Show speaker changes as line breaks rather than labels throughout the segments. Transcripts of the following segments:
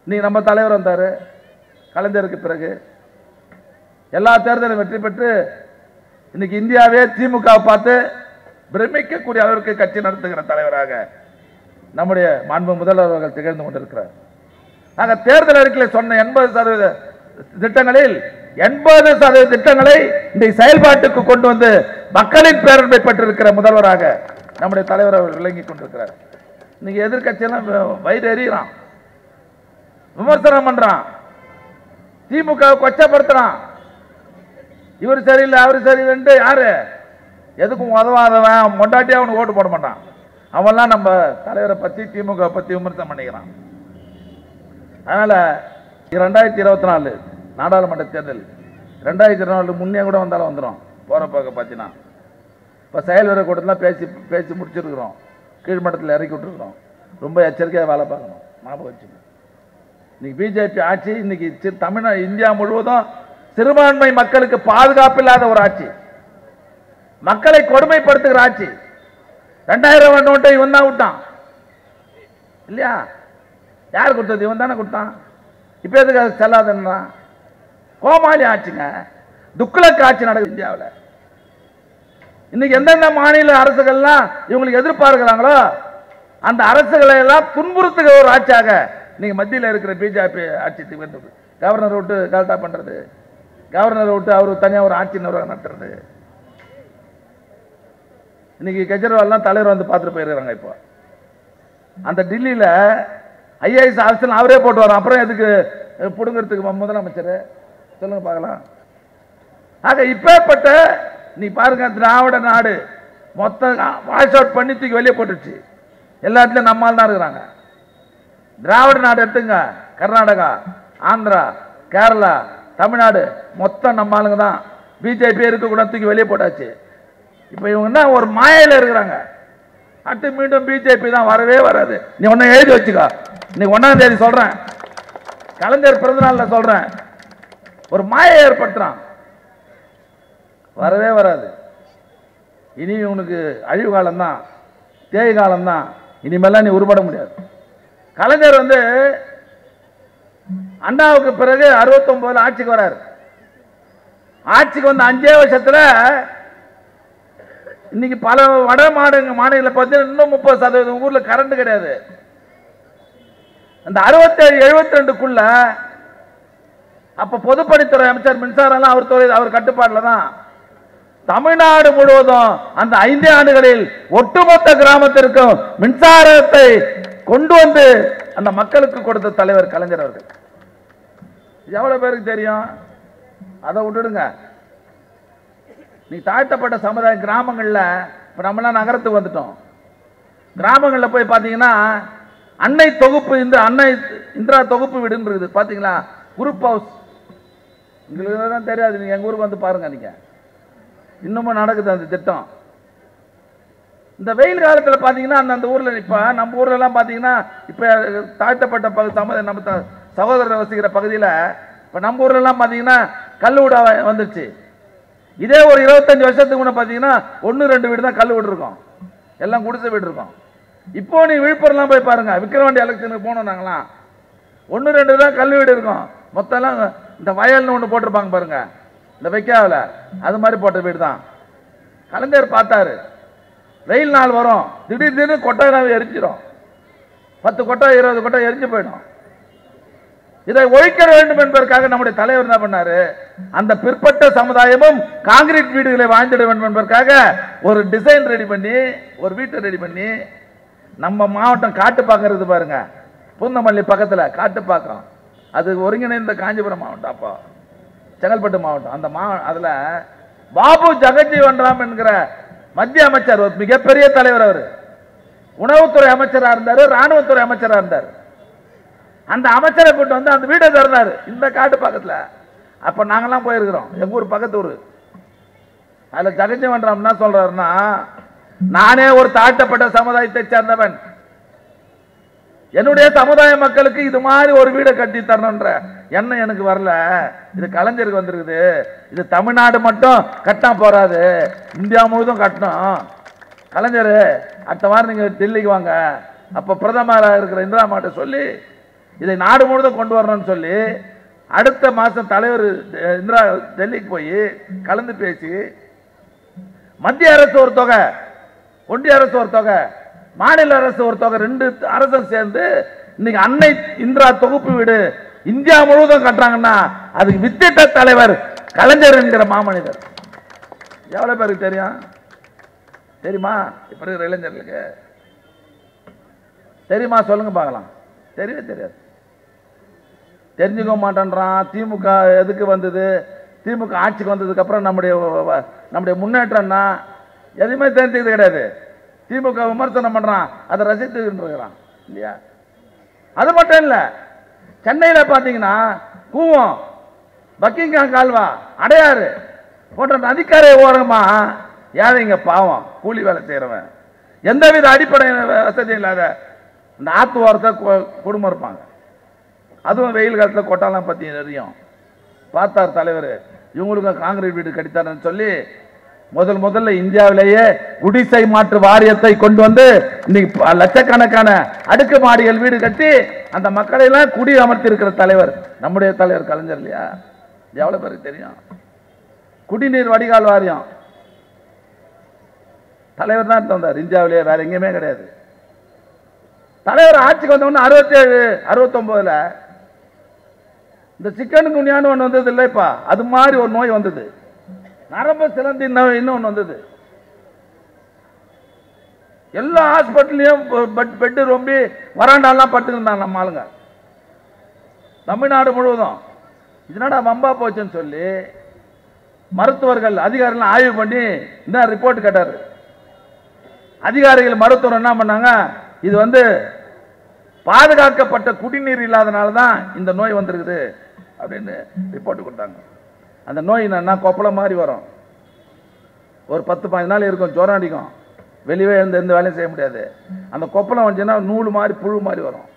நீ நம்ம தலைவர் வந்தார் கலைஞருக்கு பிறகு எல்லா தேர்தலும் வெற்றி பெற்று இன்னைக்கு இந்தியாவே திமுகவை பார்த்து பிரமிக்கக்கூடிய அளவிற்கு கட்சி நடத்துகிற தலைவராக நம்முடைய மாண்பு முதல்வர் அவர்கள் திகழ்ந்து கொண்டிருக்கிறார் நாங்கள் தேர்தல் அறிக்கையில் சொன்ன எண்பது சதவீத திட்டங்களில் எண்பது சதவீத திட்டங்களை இன்றைக்கு செயல்பாட்டுக்கு கொண்டு வந்து மக்களின் பேரன்பை பெற்றிருக்கிற முதல்வராக நம்முடைய தலைவர் அவர் விளங்கி கொண்டிருக்கிறார் இன்னைக்கு எதிர்க்கட்சியெல்லாம் வ- வயிறு எறிகிறான் விமர்சனம் பண்றான் திமுக கொச்சப்படுத்துறான் இவர் சரியில்லை அவர் சரியில்லைன்ட்டு யாரு எதுக்கும் உதவாதவன் மொண்டாட்டி அவனுக்கு ஓட்டு போட மாட்டான் அவன்லாம் நம்ம தலைவரை பத்தி திமுக பத்தி விமர்சனம் பண்ணிக்கிறான் அதனால ரெண்டாயிரத்தி இருபத்தி நாலு நாடாளுமன்ற தேர்தல் ரெண்டாயிரத்தி இருபத்தி நாலு முன்னே கூட வந்தாலும் வந்துடும் போற போக்க பார்த்தீங்கன்னா இப்போ செயல் வீரர் கூட்டத்தில் பேசி பேசி முடிச்சிருக்கிறோம் கீழ்மட்டத்தில் இறக்கி விட்டுருக்குறோம் ரொம்ப எச்சரிக்கையாக வேலை பார்க்கணும் ஞாபகம் வச்சுக்கணும் இன்னைக்கு பிஜேபி ஆட்சி இன்னைக்கு சி- தமிழ்நாடு இந்தியா முழுவதும் சிறுபான்மை மக்களுக்கு பாதுகாப்பு இல்லாத ஒரு ஆட்சி மக்களை கொடுமைப்படுத்துகிற ஆட்சி ரெண்டாயிரம் ரூபாய் நோட்டை இவன் தான் விட்டான் இல்லையா யார் கொடுத்தது இவன் தானே கொடுத்தான் இப்போ எதுக்கு அது செல்லாதுன்னா கோமாளி ஆட்சிங்க துக்குலக்கு ஆட்சி நடக்குது இந்தியாவில் இன்னைக்கு எந்தெந்த மாநில அரசுகள்லாம் இவங்களுக்கு எதிர்பார்க்கிறாங்களோ அந்த அரசுகளை எல்லாம் துன்புறுத்துகிற ஒரு ஆட்சியாக இன்னைக்கு மத்தியில் இருக்கிற பிஜேபி ஆட்சி திகழ்ந்தது கவர்னர் விட்டு கலட்டா பண்றது கவர்னர் விட்டு அவர் தனியாக ஒரு ஆட்சி நிர்வாகம் நடத்துறது இன்னைக்கு கெஜ்ரிவால்லாம் தலைவர் வந்து பார்த்துட்டு போயிருக்கிறாங்க இப்போ அந்த டெல்லியில் ஐஏஎஸ் ஆஃபீஸர் அவரே போட்டு வரோம் அப்புறம் எதுக்கு அஹ், புடுங்கிறதுக்கு மு- முதலமைச்சர் சொல்லுங்க பார்க்கலாம் ஆக இப்பேற்பட்ட நீ பாருங்க திராவிட நாடு மொத்தம் வாய்ஸ் அவுட் பண்ணி தூக்கி வெளியே போட்டுருச்சு எல்லாத்துலயும் நம்மால் தான் இருக்கிறாங்க திராவிட நாடு எடுத்துங்க கர்நாடகா ஆந்திரா கேரளா தமிழ்நாடு மொத்தம் நம்ம ஆளுங்க தான் பிஜேபி இருக்கக்கூடாது தூக்கி வெளியே போட்டாச்சு இப்போ இவங்க என்ன ஒரு மாயையில் இருக்கிறாங்க அடுத்து மீண்டும் பிஜேபி தான் வரவே வராது நீ ஒன்னும் எழுதி வச்சுக்கோ நீ ஒன்னாம் தேதி சொல்றேன் கலைஞர் பிறந்தநாள்ல சொல்றேன் ஒரு மாயை ஏற்படுத்துறான் வரவே வராது இனி உனக்கு அழிவு காலம்தான் தேய் காலம்தான் இனிமேல்லாம் நீ உருப்பட முடியாது கலைஞர் வந்து அண்ணாவுக்கு பிறகு 69 ஆட்சிக்கு வராரு ஆட்சிக்கு வந்த அஞ்சே வருஷத்துல இன்னைக்கு பல வட மாநில மாநில பார்த்தீங்கன்னா இன்னும் முப்பது சதவீதம் ஊர்ல கரண்ட் கிடையாது அந்த அறுபத்தேழு எழுபத்தி ரெண்டுக்குள்ள அப்ப பொதுப்பணித்துறை அமைச்சர் மின்சாரம் எல்லாம் அவர் துறை அவர் கட்டுப்பாடுல தான் தமிழ்நாடு முழுவதும் அந்த ஐந்து ஆண்டுகளில் ஒட்டுமொத்த கிராமத்திற்கும் மின்சாரத்தை கொண்டு வந்து அந்த மக்களுக்கு கொடுத்த தலைவர் கலைஞர் அவர்கள் இது எவ்வளவு பேருக்கு தெரியும் அதை விட்டுடுங்க நீ தாழ்த்தப்பட்ட சமுதாய கிராமங்கள்ல இப்ப நம்மளாம் நகரத்துக்கு வந்துட்டோம் கிராமங்கள்ல போய் பாத்தீங்கன்னா அன்னை தொகுப்பு இந்த அன்னை இந்திரா தொகுப்பு வீடுன்னு இருக்குது பாத்தீங்களா குரூப் ஹவுஸ் உங்களுக்கு தான் தெரியாது நீங்க எங்க ஊருக்கு வந்து பாருங்க நீங்க இன்னமும் நடக்குது அந்த திட்டம் இந்த வெயில் காலத்துல பாத்தீங்கன்னா அந்த அந்த ஊர்ல இப்ப நம்ம ஊர்ல எல்லாம் பாத்தீங்கன்னா இப்ப தாழ்த்தப்பட்ட பகுதி சமுதாய நம்ம த- சகோதரர் வசிக்கிற பகுதியில இப்ப நம்ம ஊர்ல எல்லாம் பாத்தீங்கன்னா கல் வீடா வ- வந்துருச்சு இதே ஒரு இருபத்தஞ்சு வருஷத்துக்கு முன்ன பாத்தீங்கன்னா ஒன்னு ரெண்டு வீடு தான் கல் வீடு இருக்கும் எல்லாம் குடிசை வீடு இருக்கும் இப்போ நீ விழுப்புரம்லாம் போய் பாருங்க விக்கிரவாண்டி எலெக்ஷனுக்கு போனோம் நாங்களாம் ஒன்று ரெண்டு தான் கல் வீடு இருக்கும் மொத்தம் எல்லாம் இந்த வயல்னு ஒன்று போட்டிருப்பாங்க பாருங்க இந்த வைக்காவில் அது மாதிரி போட்ட வீடு தான் கலைஞர் பார்த்தாரு வெயில் நாள் வரும் திடீர் திடீர்னு கொட்டாய் எரிஞ்சிடும் பத்து கொட்டை இருபது கொட்டை எரிஞ்சு போயிடும் இதை ஒழிக்க வேண்டும் என்பதற்காக நம்முடைய தலைவர் என்ன பண்ணாரு அந்த பிற்பட்ட சமுதாயமும் காங்கிரீட் வீடுகளை வாழ்ந்திட வேண்டும் என்பதற்காக ஒரு டிசைன் ரெடி பண்ணி ஒரு வீட்டை ரெடி பண்ணி நம்ம மாவட்டம் காட்டுப்பாக்கம் இருக்குது பாருங்க பூந்தமல்லி பக்கத்துல காட்டுப்பாக்கம் அது ஒருங்கிணைந்த காஞ்சிபுரம் மாவட்டம் அப்போ செங்கல்பட்டு மாவட்டம் அந்த மா அதுல பாபு ஜெகஜீவன் ராம் என்கிற மத்திய அமைச்சர் ஒரு மிகப்பெரிய தலைவர் அவர் உணவுத்துறை அமைச்சரா இருந்தாரு ராணுவத்துறை அமைச்சரா இருந்தார் அந்த அமைச்சரை கூட்டு வந்து அந்த வீடை திறந்தாரு இந்த காட்டு பக்கத்துல அப்ப நாங்கெல்லாம் போயிருக்கிறோம் எங்க ஊர் பக்கத்து ஊர் அதுல ஜெகஜீவன் ராம் என்ன சொல்றாருன்னா நானே ஒரு தாழ்த்தப்பட்ட சமுதாயத்தை சேர்ந்தவன் என்னுடைய சமுதாய மக்களுக்கு இது மாதிரி ஒரு வீடை கட்டி தரணுன்ற எண்ணம் எனக்கு வரல இது கலைஞருக்கு வந்திருக்குது இது தமிழ்நாடு மட்டும் கட்டினா போறாது இந்தியா முழுதும் கட்டணும் கலைஞர் அடுத்த வாரம் நீங்க டெல்லிக்கு வாங்க அப்ப பிரதமராக இருக்கிற இந்திரா மாட்ட சொல்லி இதை நாடு முழுவதும் கொண்டு வரணும்னு சொல்லி அடுத்த மாசம் தலைவர் அஹ், இந்திரா டெல்லிக்கு போய் கலந்து பேசி மத்திய அரசு ஒரு தொகை ஒன்றிய அரசு ஒரு தொகை மாநில அரசு ஒரு தொகை ரெண்டு அரசும் சேர்ந்து இன்னைக்கு அன்னை இந்திரா தொகுப்பு வீடு இந்தியா முழுவதும் கட்டுறாங்கன்னா அதுக்கு வித்திட்ட தலைவர் கலைஞர் என்கிற மாமனிதர் எவ்வளவு பேருக்கு தெரியும் தெரியுமா இப்ப இருக்கிற இளைஞர்களுக்கு தெரியுமா சொல்லுங்க பார்க்கலாம் தெரியவே தெரியாது தெரிஞ்சுக்க மாட்டேன்றான் திமுக எதுக்கு வந்தது திமுக ஆட்சிக்கு வந்ததுக்கு அப்புறம் நம்முடைய வ- வ- நம்முடைய முன்னேற்றம்னா எதுவுமே தெரிஞ்சுக்கிறது கிடையாது திமுக விமர்சனம் பண்றான் அதை ரசித்துக்கிட்டு இருக்கிறான் இல்லையா அது மட்டும் இல்ல சென்னையில பாத்தீங்கன்னா கூவம் பக்கிங்காம் கால்வா அடையாறு போன்ற நதிக்கரை ஓரமா ஏழைங்க பாவம் கூலி வேலை செய்யறவன் எந்தவித அடிப்படை வசதியும் இல்லாத இந்த ஆத்து ஓரத்தை கு- குடும்பம் இருப்பாங்க அதுவும் வெயில் காலத்தில் கொட்டாலாம் பற்றி தெரியும் பார்த்தார் தலைவர் இவங்களுக்கும் காங்கிரீட் வீடு கட்டித்தாருன்னு சொல்லி முதல் முதல்ல இந்தியாவிலேயே குடிசை மாற்று வாரியத்தை கொண்டு வந்து இன்னைக்கு ப- லட்சக்கணக்கான அடுக்கு மாடிகள் வீடு கட்டி அந்த மக்களை எல்லாம் குடி அமர்த்தியிருக்கிற தலைவர் நம்முடைய தலைவர் கலைஞர் இல்லையா இது எவ்வளவு பேருக்கு தெரியும் குடிநீர் வடிகால் வாரியம் தலைவர் தான் எடுத்து வந்தார் இந்தியாவிலேயே வேற எங்கேயுமே கிடையாது தலைவர் ஆட்சிக்கு வந்தவொடனே அறுபத்தேழு அறுபத்தொன்பதுல இந்த சிக்கன் குனியான்னு ஒன்று வந்தது இல்லைப்பா அது மாதிரி ஒரு நோய் வந்தது நரம்பு சிலந்தி நோய் இன்னொன்று வந்தது எல்லா ஹாஸ்பிட்டல்லையும் பெட்டு ரொம்ப வராண்டாலாம் பட்டுருந்தாங்க நம்ம ஆளுங்க தமிழ்நாடு முழுவதும் இதனடா வம்பா போச்சுன்னு சொல்லி மருத்துவர்கள் அதிகாரிகள் ஆய்வு பண்ணி இந்த ரிப்போர்ட் கேட்டார் அதிகாரிகள் மருத்துவர் என்ன பண்ணாங்க இது வந்து பாதுகாக்கப்பட்ட குடிநீர் இல்லாதனால தான் இந்த நோய் வந்திருக்குது அப்படின்னு ரிப்போர்ட் கொடுத்தாங்க அந்த நோய் என்னன்னா கொப்பளை மாதிரி வரும் ஒரு பத்து பதினஞ்சு நாள் இருக்கும் ஜுரம் அடிக்கும் வெளியே எழுந்து எந்த வேலையும் செய்ய முடியாது அந்த கொப்பளம் வந்துச்சுன்னா நூல் மாதிரி புழு மாதிரி வரும்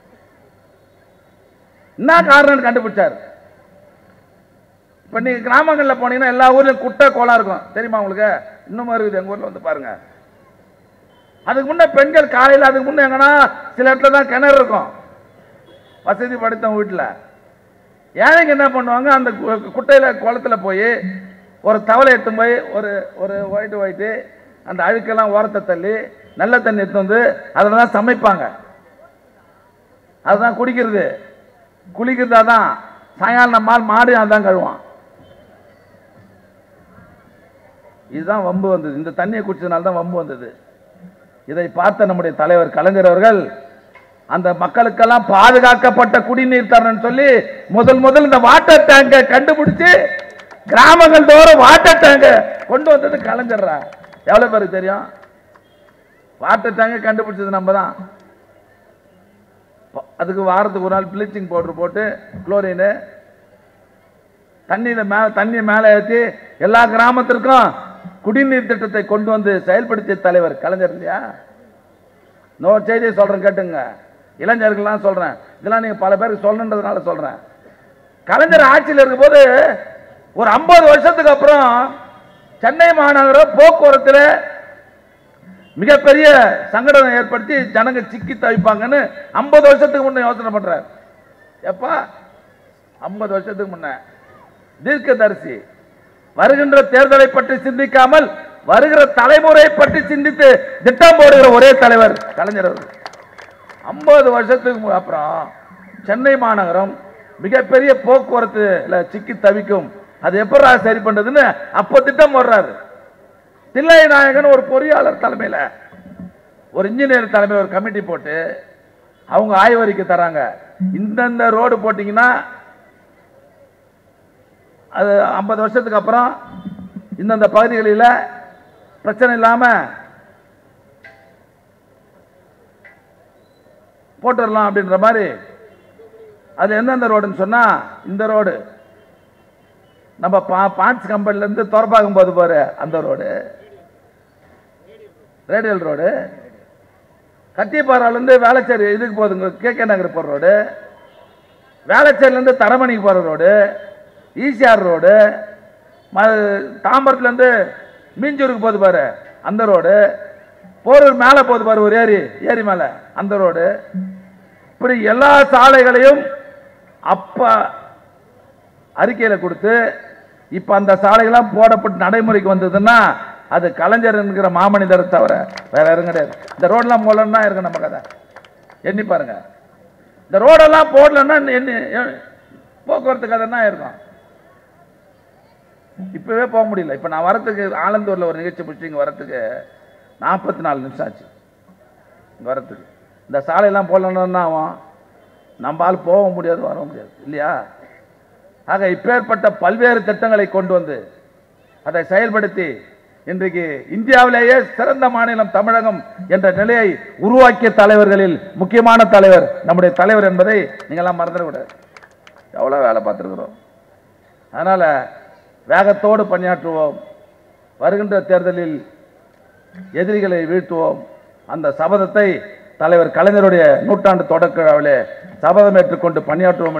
என்ன காரணம்னு கண்டுபிடிச்சார் இப்போ நீங்கள் கிராமங்களில் போனீங்கன்னா எல்லா ஊர்லயும் குட்டை கோலா இருக்கும் தெரியுமா உங்களுக்கு இன்னும் இருக்குது எங்கள் ஊரில் வந்து பாருங்க அதுக்கு முன்ன பெண்கள் காலையில் அதுக்கு முன்ன எங்கன்னா சில இடத்துல தான் கிணறு இருக்கும் வசதி படைத்தவங்க வீட்டில் ஏழைங்க என்ன பண்ணுவாங்க அந்த கு- குட்டையில குளத்துல போய் ஒரு தவளை எடுத்து போய் ஒரு ஒரு ஒயிட்டு ஒயிட்டு அந்த அழுக்கெல்லாம் ஓரத்தை தள்ளி நல்ல தண்ணி எடுத்து வந்து அதில் தான் சமைப்பாங்க அதுதான் குடிக்கிறது குளிக்கிறது அதான் சாயங்காலம் நம்மால் மாடு அதான் கழுவான் இதுதான் வம்பு வந்தது இந்த தண்ணியை குடிச்சதுனால தான் வம்பு வந்தது இதை பார்த்த நம்முடைய தலைவர் கலைஞர் அவர்கள் அந்த மக்களுக்கெல்லாம் பாதுகாக்கப்பட்ட குடிநீர் தரணும்னு சொல்லி முதல் முதல் இந்த வாட்டர் டேங்கை கண்டுபிடிச்சு கிராமங்கள் தோறும் வாட்டர் டேங்க கொண்டு வந்தது கலைஞர்ரா எவ்வளவு பேருக்கு தெரியும் வாட்டர் டேங்கை கண்டுபிடிச்சது நம்ம தான் ப- அதுக்கு வாரத்துக்கு ஒரு நாள் ப்ளீச்சிங் பவுடர் போட்டு குளோரின் தண்ணியில மேல தண்ணியை மேலே ஏற்றி எல்லா கிராமத்திற்கும் குடிநீர் திட்டத்தை கொண்டு வந்து செயல்படுத்திய தலைவர் கலைஞர் இல்லையா இன்னொரு செய்தியை சொல்றேன் கேட்டுங்க இளைஞர்கள்லாம் சொல்றேன் இதெல்லாம் நீங்க பல பேருக்கு சொல்லணுன்றதுனால சொல்றேன் கலைஞர் ஆட்சியில் இருக்கும்போது ஒரு ஐம்பது வருஷத்துக்கு அப்புறம் சென்னை மாநகர போக்குவரத்துல மிகப்பெரிய சங்கடம் ஏற்படுத்தி ஜனங்க சிக்கி தவிப்பாங்கன்னு ஐம்பது வருஷத்துக்கு முன்ன யோசனை பண்றார் எப்பா ஐம்பது வருஷத்துக்கு முன்ன தீர்க்கதரிசி வருகின்ற தேர்தலை பற்றி சிந்திக்காமல் வருகிற தலைமுறை பற்றி சிந்தித்து திட்டம் போடுகிற ஒரே தலைவர் கலைஞர் அவர்கள் ஐம்பது வருஷத்துக்கு மு- அப்புறம் சென்னை மாநகரம் மிகப்பெரிய போக்குவரத்துல சிக்கி தவிக்கும் அது எப்படா சரி பண்றதுன்னு அப்போ திட்டம் போடுறாரு தில்லை நாயகன் ஒரு பொறியாளர் தலைமையில ஒரு இன்ஜினியர் தலைமை ஒரு கமிட்டி போட்டு அவங்க ஆய்வறிக்கை தராங்க இந்தந்த ரோடு போட்டீங்கன்னா அது ஐம்பது வருஷத்துக்கு அப்புறம் இந்தந்த பகுதிகளில் பிரச்சனை இல்லாம போட்டுடலாம் அப்படின்ற மாதிரி அது எந்தெந்த ரோடுன்னு சொன்னா இந்த ரோடு நம்ம பா பான்ஸ் கம்பெனில இருந்து துறப்பாகும் போது பாரு அந்த ரோடு ரேடியல் ரோடு கத்தியப்பாறால இருந்து வேளச்சேரி இதுக்கு போகுதுங்க கே கே நகர் போகிற ரோடு வேளச்சேரில இருந்து தரமணிக்கு போகிற ரோடு ஈசிஆர் ரோடு ம- தாம்பரத்துல இருந்து மீஞ்சூருக்கு போகுது பாரு அந்த ரோடு போரூர் மேலே போகுது பாரு ஒரு ஏரி ஏரி மேலே அந்த ரோடு இப்படி எல்லா சாலைகளையும் அப்ப அறிக்கையில கொடுத்து இப்ப அந்த சாலைகள்லாம் போடப்பட்டு நடைமுறைக்கு வந்ததுன்னா அது கலைஞர் என்கிற மாமனிதரை தவிர வேற யாரும் கிடையாது இந்த ரோடெல்லாம் போடலன்னா இருக்கு நம்ம கதை எண்ணி பாருங்க இந்த ரோடெல்லாம் போடலன்னா எண்ணி எ- போக்குவரத்து கதை என்ன இருக்கும் இப்பவே போக முடியல இப்ப நான் வரத்துக்கு ஆலந்தூர்ல ஒரு நிகழ்ச்சி முடிச்சு இங்க வரத்துக்கு நாற்பத்தி நாலு நிமிஷம் ஆச்சு இங்க வரத்துக்கு இந்த சாலையெல்லாம் போடலன்னா ஆகும் நம்ம ஆள் போக முடியாது வர முடியாது இல்லையா ஆக இப்பேற்பட்ட பல்வேறு திட்டங்களை கொண்டு வந்து அதை செயல்படுத்தி இன்றைக்கு இந்தியாவிலேயே சிறந்த மாநிலம் தமிழகம் என்ற நிலையை உருவாக்கிய தலைவர்களில் முக்கியமான தலைவர் நம்முடைய தலைவர் என்பதை நீங்களாம் மறந்துடக்கூடாது எவ்வளோ வேலை பார்த்துருக்குறோம் அதனால் வேகத்தோடு பணியாற்றுவோம் வருகின்ற தேர்தலில் எதிரிகளை வீழ்த்துவோம் அந்த சபதத்தை தலைவர் கலைஞருடைய நூற்றாண்டு தொடக்க விழாவிலே சபதம் ஏற்றுக்கொண்டு பணியாற்றுவோம்